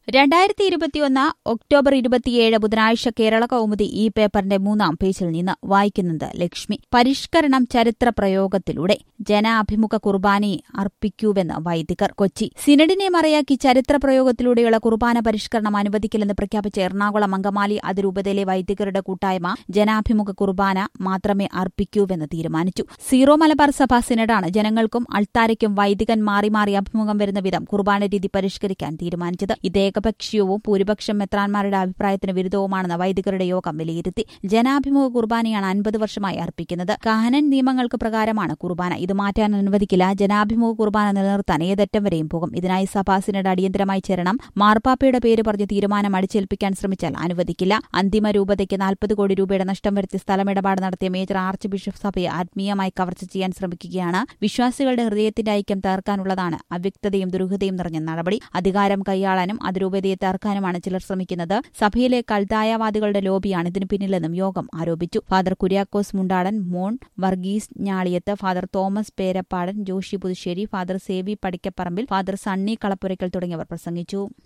രണ്ടായിരത്തി ഇരുപത്തിയൊന്ന് ഒക്ടോബർ ഇരുപത്തിയേഴ് ബുധനാഴ്ച കേരള കൗമുദി ഈ പേപ്പറിന്റെ മൂന്നാം പേജിൽ നിന്ന് വായിക്കുന്നത് ലക്ഷ്മി പരിഷ്കരണം ചരിത്ര പ്രയോഗത്തിലൂടെ ജനാഭിമുഖ കുർബാനയെ അർപ്പിക്കൂവെന്ന് വൈദികർ കൊച്ചി സിനഡിനെ മറയാക്കി ചരിത്ര പ്രയോഗത്തിലൂടെയുള്ള കുർബാന പരിഷ്കരണം അനുവദിക്കില്ലെന്ന് പ്രഖ്യാപിച്ച എറണാകുളം അങ്കമാലി അതിരൂപതയിലെ വൈദികരുടെ കൂട്ടായ്മ ജനാഭിമുഖ കുർബാന മാത്രമേ അർപ്പിക്കൂവെന്ന് തീരുമാനിച്ചു സീറോ മലബാർ സഭ സിനഡാണ് ജനങ്ങൾക്കും അൾത്താരയ്ക്കും വൈദികൻ മാറി മാറി അഭിമുഖം വരുന്ന വിധം കുർബാന രീതി പരിഷ്കരിക്കാൻ തീരുമാനിച്ചത് ഇത് ഏകപക്ഷീയവും ഭൂരിപക്ഷം മെത്രാൻമാരുടെ അഭിപ്രായത്തിന് വിരുദ്ധവുമാണെന്ന് വൈദികരുടെ യോഗം വിലയിരുത്തി ജനാഭിമുഖ കുർബാനയാണ് അൻപത് വർഷമായി അർപ്പിക്കുന്നത് കാഹനൻ നിയമങ്ങൾക്ക് പ്രകാരമാണ് കുർബാന ഇത് മാറ്റാൻ അനുവദിക്കില്ല ജനാഭിമുഖ കുർബാന നിലനിർത്താൻ ഏതറ്റം വരെയും പോകും ഇതിനായി സഭാ സിനഡ് അടിയന്തരമായി ചേരണം മാർപ്പാപ്പയുടെ പേര് പറഞ്ഞ് തീരുമാനം അടിച്ചേൽപ്പിക്കാൻ ശ്രമിച്ചാൽ അനുവദിക്കില്ല അന്തിമ രൂപതയ്ക്ക് നാൽപ്പത് കോടി രൂപയുടെ നഷ്ടം വരുത്തി സ്ഥലമിടപാട് നടത്തിയ മേജർ ആർച്ച് ബിഷപ്പ് സഭയെ ആത്മീയമായി കവർച്ച ചെയ്യാൻ ശ്രമിക്കുകയാണ് വിശ്വാസികളുടെ ഹൃദയത്തിന്റെ ഐക്യം തകർക്കാനുള്ളതാണ് അവ്യക്തതയും ദുരൂഹതയും നിറഞ്ഞ നടപടി അധികാരം കൈയാളാനും അതിരൂപതയെ തകർക്കാനുമാണ് ചിലർ ശ്രമിക്കുന്നത് സഭയിലെ കൽതായവാദികളുടെ ലോബിയാണ് ഇതിനു പിന്നിലെന്നും യോഗം ആരോപിച്ചു ഫാദർ കുര്യാക്കോസ് മുണ്ടാടൻ മോൺ Varghese Njaliyath father Thomas Perappadan Joshy Puthussery father Sevi Padikkaparambil father Sunny Kalappurakkal തുടങ്ങിയവർ പ്രസംഗിച്ചു